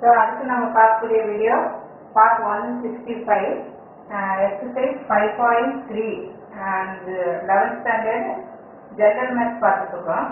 So அடுத்து நம்ம பார்க்கக்கூடிய video part one sixty five exercise five point three and eleventh standard general maths பார்த்துருக்கோம்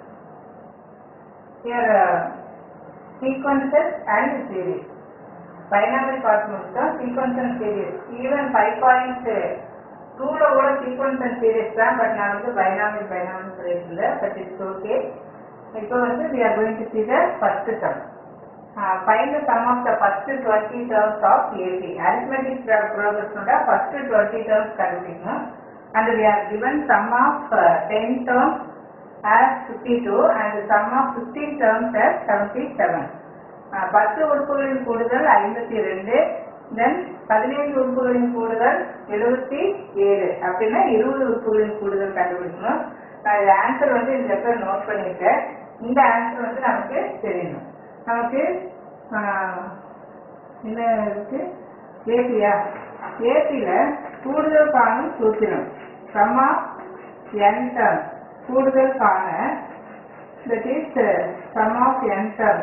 here sequences and series binomial பார்த்து முடிச்சோம் sequence and series even five point டூவில் கூட sequence and series தான் but நான் வந்து பைனாமில் பைனாமில் சொல்லியிருக்கல but it's okay இப்போ வந்து we are going to see the first sum. Uh, find the sum of the first 20 terms of AP. Arithmetic pro- progress நோட first 20 terms கண்டுபிடிக்கணும் and we are given sum of uh, 10 terms as 52 and sum of 15 terms as 77. Uh, பத்து உறுப்புகளின் கூடுதல் ஐம்பத்தி ரெண்டு தென் பதினைந்து உறுப்புகளின் கூடுதல் எழுபத்தி ஏழு அப்படின்னா இருபது உறுப்புகளின் கூடுதல் கண்டுபிடிக்கணும் நான் இந்த ஆன்சர் வந்து இந்த இடத்துல நோட் பண்ணியிருக்கேன் இந்த ஆன்சர் வந்து நமக்கு தெரியணும் நமக்கு ஆஹ், என்ன இருக்கு ஏபியா ஏபியில கூடுதல் காணும் சூத்திரம் சம்மா என் டர்ம் கூடுதல் காண that is sum of n term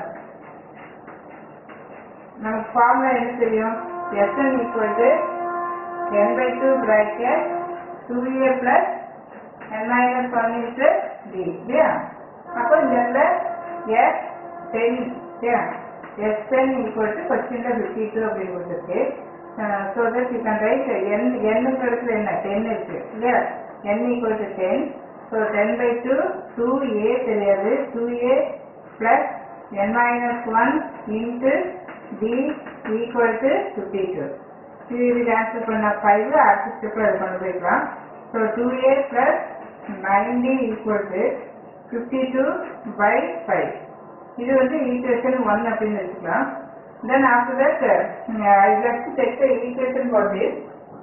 நமக்கு ஃபார்முலா என்ன தெரியும் S n equal to n by two bracket two A plus n minus one into D இல்லையா அப்போ இந்த இடத்துல எஸ் டென் இல்லையா எஸ் டென் ஈக்குவல் டு கொஸ்டினில் ஃபிஃப்டி டூ அப்படின்னு கொடுத்துருக்கு so that you can write n என்னுக்கு இடத்துல என்ன டென் இருக்கு இல்லையா n equal to ten so ten by two two A தெரியாது two A plus n minus one into D equal to fifty two இது answer பண்ண ஃபைவ் அடுத்த ஸ்டெப்பில் அது கொண்டு போய்க்கலாம் so two A plus ninety equal to fifty two by five இது வந்து ஈக்குவேஷன் ஒன் அப்படின்னு வச்சுக்கலாம் then after that I left check the equation for this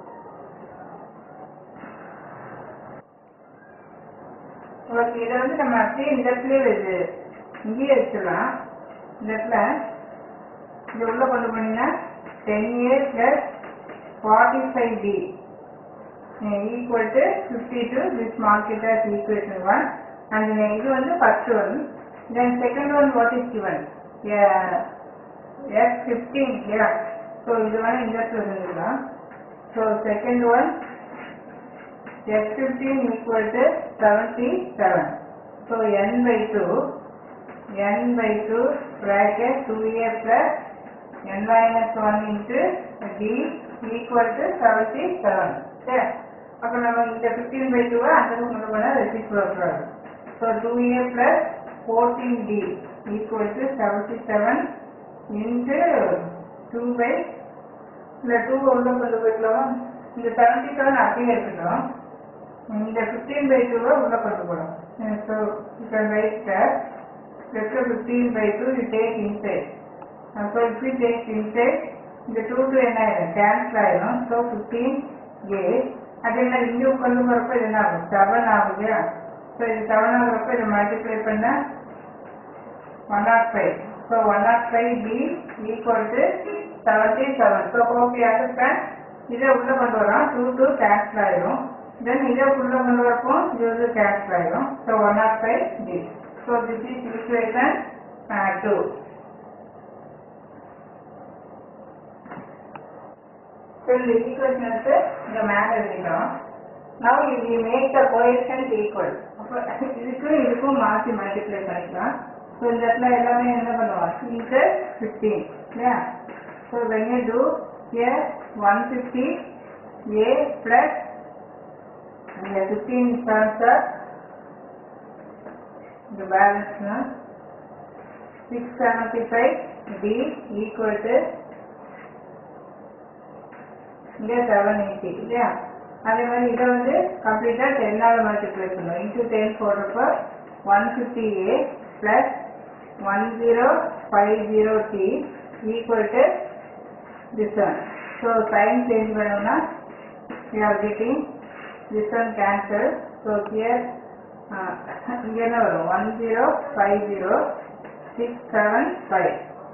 okay இதை வந்து நம்ம அப்படியே இந்த இடத்துல இது இங்கேயே வச்சிடலாம் இந்த இடத்துல இது உள்ள கொண்டு போனீங்கன்னா ten A plus forty five D equal to fifty two this mark it as equation one and இது வந்து first one then second one what is given S fifteen இல்லையா ஸோ இது வேணால் இந்த இடத்துல இருந்துக்கலாம் so second one S fifteen equal to seventy seven so n by two n by 2 bracket 2a plus n minus 1 into d equal to 77 சரி அப்போ நம்ம இந்த 15 by 2 அந்த கொண்டு போனா ரெசிப்ரோக்கல் வரும் so 2a plus 14d equal to 77 into 2 by இந்த 2 உள்ள கொண்டு போய்க்கலாம் இந்த 77 அப்படியே இருக்கட்டும் இந்த 15 by 2 உள்ள கொண்டு போகலாம் so you can write that Vector 15 by 2 you take inside. Uh, so if you take inside, இந்த 2 to என்ன ஆயிடும் கேன்சல் ஆயிடும் ஸோ ஃபிஃப்டீன் ஏ அதே மாதிரி இங்கே கொண்டு போகிறப்ப இது என்ன ஆகும் செவன் ஆகும் இல்லையா ஸோ இது செவன் ஆகுறப்ப இதை மல்டிப்ளை பண்ண one nought five so one nought five B equal to seventy seven so okay understand இதை உள்ளே கொண்டு வரோம் டூ டூ கேன்சல் ஆயிடும் தென் இதை உள்ளே கொண்டு வரப்போ இது வந்து கேன்சல் ஆயிடும் so one nought five B So this is equation uh, 2. So இந்த equation வந்து இந்த மேல எழுதிக்கிறோம் Now if we make the coefficient equal அப்போ இதுக்கும் இதுக்கும் மாற்றி மல்டிப்ளை பண்ணிக்கலாம் ஸோ இந்த இடத்துல எல்லாமே என்ன பண்ணுவோம் இன்ட்டு ஃபிஃப்டீன் இல்லையா so when you do here 150 a plus இந்த 15 terms are the balance now 675 d equal to இங்கே செவன் எயிட்டி இல்லையா அதே மாதிரி இதை வந்து கம்ப்ளீட்டாக டென்னால் மல்டிப்ளை பண்ணுவோம் இன்டூ டென் போடுறப்போ one fifty A plus one zero five zero D equal to this one so sign change பண்ணோம்னா we are getting this one cancel so here இங்கே என்ன வரும் one zero five zero six seven five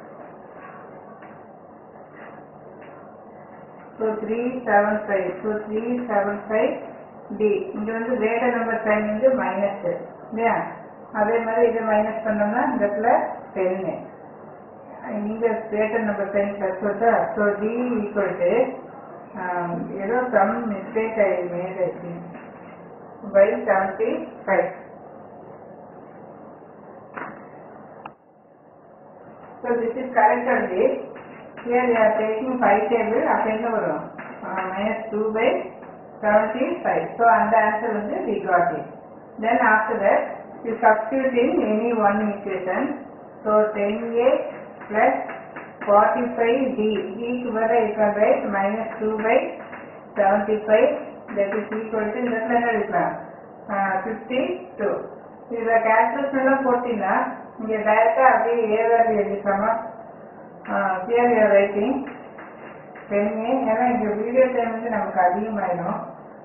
so three seven five so three seven five D இங்கே வந்து greater number sign வந்து minus இல்லையா அதே மாதிரி இதை மைனஸ் பண்ணோம்னா இந்த இடத்துல டென்னு இங்க கிரேட்டர் நம்பர் சைன் பிளஸ் வருதா ஸோ டி ஈக்குவல் டு ஏதோ some mistake I made I think by 75. So this is correct only. Here we are taking 5 table, அப்ப என்ன வரும்? Uh, minus 2 by 75. So அந்த answer வந்து we got it. Then after that, you substitute in any one equation. So 10a plus 45d. d க்கு வர you can write minus 2 by 75 that is equal to இந்த இடத்துல என்ன எடுக்கலாம் fifty two இதை calculation எல்லாம் போட்டீங்கன்னா இங்கே டைரக்டா அப்படியே ஏ வேல்யூ எழுதிக்காம here you are writing ten a ஏன்னா இங்கே வீடியோ டைம் வந்து நமக்கு அதிகமாயிடும்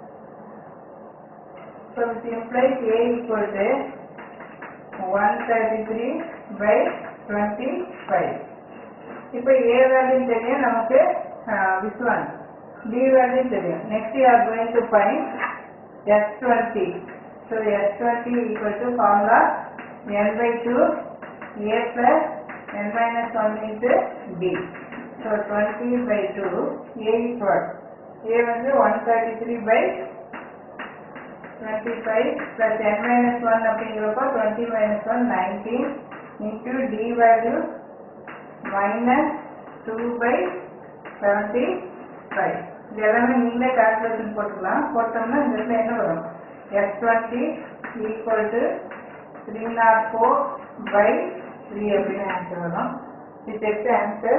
so it implies a equal to one thirty three by twenty five இப்போ ஏ வேல்யூ தெரியும் நமக்கு விஸ்வான் டி வேல்யூ தெரியும் next you are going to find S twenty so S twenty equal to formula n by two A plus n minus one into d so twenty by two a equal a வந்து one thirty three by twenty five plus n minus one அப்படிங்கிறப்போ twenty minus one nineteen into d value minus two by seventy five இது எல்லாமே நீங்களே calculation போட்டுக்கலாம் போட்டோம்னா இந்த இடத்துல என்ன வரும் S twenty equal to three naught four by three அப்படின்னு ஆன்சர் வரும் இது டெக்ஸ்ட் ஆன்சர்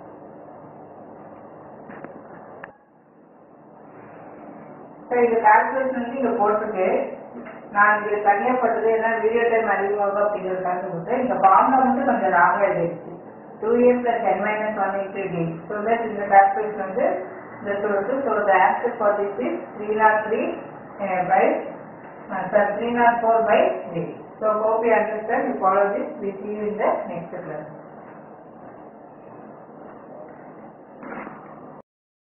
சரி இந்த கால்குலேஷன் வந்து இங்கே போட்டுருக்கு நான் இங்கே தனியாக போட்டது ஏன்னா வீடியோ டைம் அதிகமாக அப்படிங்கிறதுக்காக போட்டு இந்த ஃபார்முலா வந்து கொஞ்சம் ராங்காக எழுதிடுச்சு two years plus n minus one into d so that இந்த கால்குலேஷன் வந்து இந்த சொல்லுது so the answer for this is three naught three by sir three naught four by d so hope you understand you follow this we see you in the next class